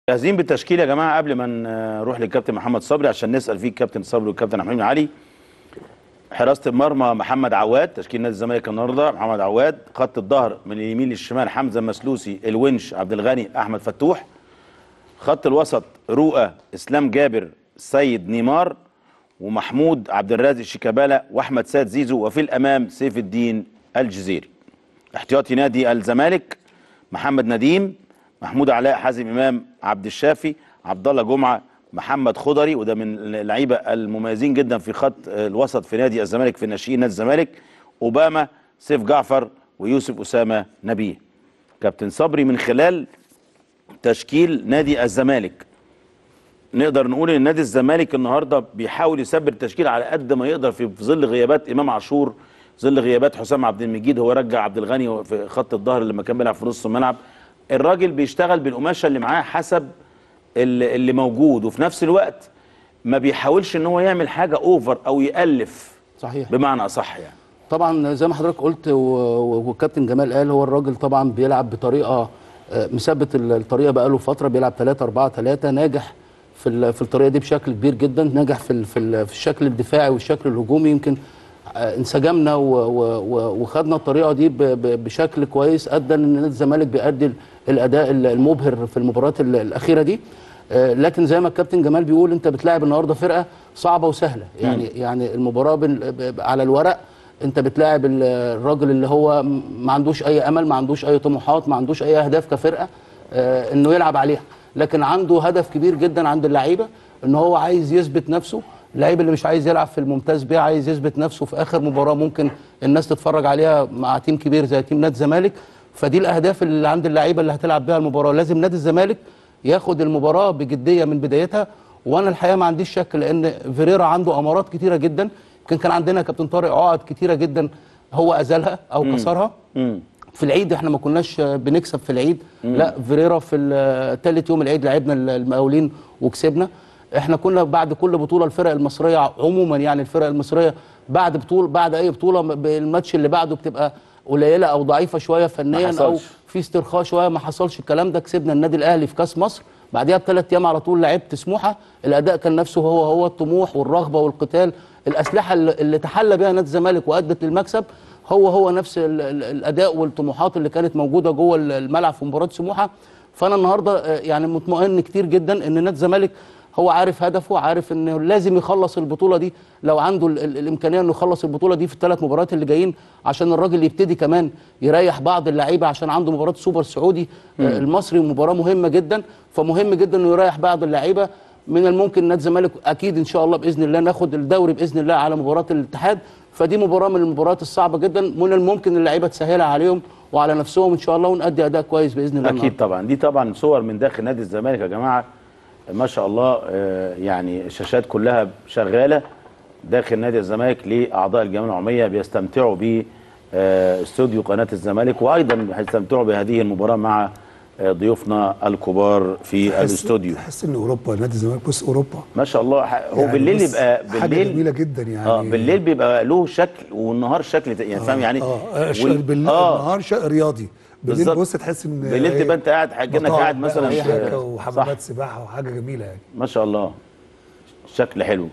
جاهزين بالتشكيل يا جماعه قبل ما نروح للكابتن محمد صبري عشان نسال فيه الكابتن صبري والكابتن محمود علي حراسه المرمى محمد عواد تشكيل نادي الزمالك النهارده محمد عواد خط الظهر من اليمين للشمال حمزه مسلوسي الونش عبد الغني احمد فتوح خط الوسط رؤى اسلام جابر سيد نيمار ومحمود عبد الرازق شيكابالا واحمد سيد زيزو وفي الامام سيف الدين الجزيري احتياطي نادي الزمالك محمد نديم محمود علاء حازم امام عبد الشافي عبد الله جمعه محمد خضري وده من اللعيبه المميزين جدا في خط الوسط في نادي الزمالك في ناشئين نادي الزمالك اوباما سيف جعفر ويوسف اسامه نبيه كابتن صبري من خلال تشكيل نادي الزمالك نقدر نقول ان نادي الزمالك النهارده بيحاول يثبت التشكيل على قد ما يقدر في ظل غيابات امام عاشور ظل غيابات حسام عبد المجيد هو رجع عبد الغني في خط الظهر لما كان بيلعب في نص الملعب الراجل بيشتغل بالقماشه اللي معاه حسب اللي اللي موجود وفي نفس الوقت ما بيحاولش ان هو يعمل حاجه اوفر او يالف صحيح بمعنى اصح يعني طبعا زي ما حضرتك قلت و- و- والكابتن جمال قال هو الراجل طبعا بيلعب بطريقه آه، مثبت ال- الطريقه بقاله فتره بيلعب 3 4 3 ناجح في ال- في الطريقه دي بشكل كبير جدا ناجح في ال- في ال- في الشكل الدفاعي والشكل الهجومي يمكن آه، انسجمنا و- و- و- وخدنا الطريقه دي ب- ب- بشكل كويس ادى ان نادي الزمالك بيأدي ال- الاداء ال- المبهر في المباريات ال- الاخيره دي آه، لكن زي ما الكابتن جمال بيقول انت بتلاعب النهارده فرقه صعبه وسهله يعني يعني المباراه بال- ب- على الورق انت بتلاعب ال- الراجل اللي هو م- ما عندوش اي امل ما عندوش اي طموحات ما عندوش اي اهداف كفرقه آه، انه يلعب عليها لكن عنده هدف كبير جدا عند اللعيبه ان هو عايز يثبت نفسه اللعيب اللي مش عايز يلعب في الممتاز بيه عايز يثبت نفسه في اخر مباراه ممكن الناس تتفرج عليها مع تيم كبير زي تيم نادي الزمالك فدي الاهداف اللي عند اللعيبه اللي هتلعب بيها المباراه لازم نادي الزمالك ياخد المباراه بجديه من بدايتها وانا الحقيقه ما عنديش شك لان فيريرا عنده امارات كتيره جدا يمكن كان عندنا كابتن طارق عقد كتيره جدا هو ازالها او كسرها في العيد احنا ما كناش بنكسب في العيد لا فيريرا في ال- تالت يوم العيد لعبنا المقاولين وكسبنا احنا كنا بعد كل بطوله الفرق المصريه عموما يعني الفرق المصريه بعد بطوله بعد اي بطوله م- الماتش اللي بعده بتبقى قليله او ضعيفه شويه فنيا او حصلش. في استرخاء شويه ما حصلش الكلام ده كسبنا النادي الاهلي في كاس مصر بعديها بثلاث ايام على طول لعبت سموحه الاداء كان نفسه هو هو الطموح والرغبه والقتال الاسلحه اللي اللي تحلى بها نادي الزمالك وادت للمكسب هو هو نفس ال- ال- الاداء والطموحات اللي كانت موجوده جوه ال- الملعب في مباراه سموحه فانا النهارده آه، يعني مطمئن كتير جدا ان نادي الزمالك هو عارف هدفه عارف انه لازم يخلص البطوله دي لو عنده ال ال الامكانيه انه يخلص البطوله دي في الثلاث مباريات اللي جايين عشان الراجل يبتدي كمان يريح بعض اللعيبه عشان عنده مباراه سوبر سعودي آه، المصري مباراه مهمه جدا فمهم جدا انه يريح بعض اللعيبه من الممكن نادي الزمالك اكيد ان شاء الله باذن الله ناخد الدوري باذن الله على مباراه الاتحاد فدي مباراه من المباريات الصعبه جدا من الممكن اللعيبه تسهلها عليهم وعلى نفسهم ان شاء الله ونأدي اداء كويس باذن الله اكيد طبعا دي طبعا صور من داخل نادي الزمالك يا جماعه ما شاء الله آه، يعني الشاشات كلها شغاله داخل نادي الزمالك لاعضاء الجمعيه العموميه بيستمتعوا ب آه، استوديو قناه الزمالك وايضا هيستمتعوا بهذه المباراه مع آه، ضيوفنا الكبار في تحس- الاستوديو تحس ان اوروبا نادي الزمالك بص اوروبا ما شاء الله ح- هو يعني بالليل بص، يبقى حاجه بالليل جميله جدا يعني اه بالليل بيبقى له شكل والنهار شكل تاني، يعني فاهم يعني اه آه، ش- وال- بالليل آه، النهار شيء رياضي بالليل بالظبط. بص تحس ان بالليل إيه، تبقى انت قاعد كانك مطاعم قاعد بقى مثلا وشركة في- وحمامات سباحه وحاجه جميله يعني ما شاء الله شكل حلو